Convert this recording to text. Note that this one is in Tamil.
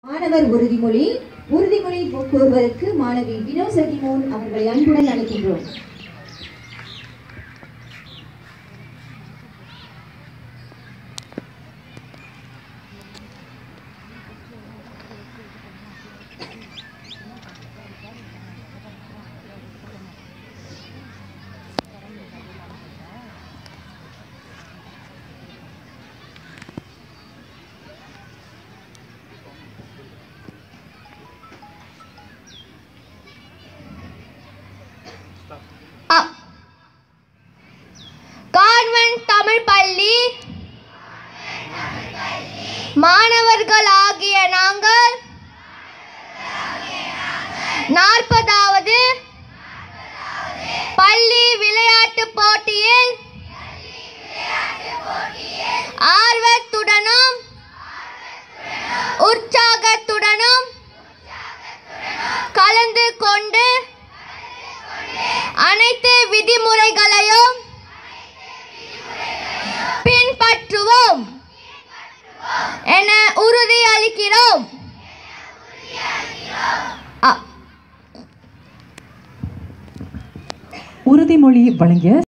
மாணவர் உறுதிமொழி உறுதிமொழி கூறுவதற்கு மாணவி வினோ சகிமோன் அவர்களை அன்புடன் அழைக்கின்றோம் அ- கான்வென்ட் தமிழ் பள்ளி மாணவர்களாகிய நாங்கள் நாற்பதாவது பள்ளி விளையாட்டு போட்டியில் ஆர்வத்துடனும் உற்சாகத்துடனும் கலந்து கொண்டு அனைத்து விதிமுறைகளையும் பின்பற்றுவோம் என உறுதியளிக்கிறோம் அ- உறுதிமொழி வழங்கிய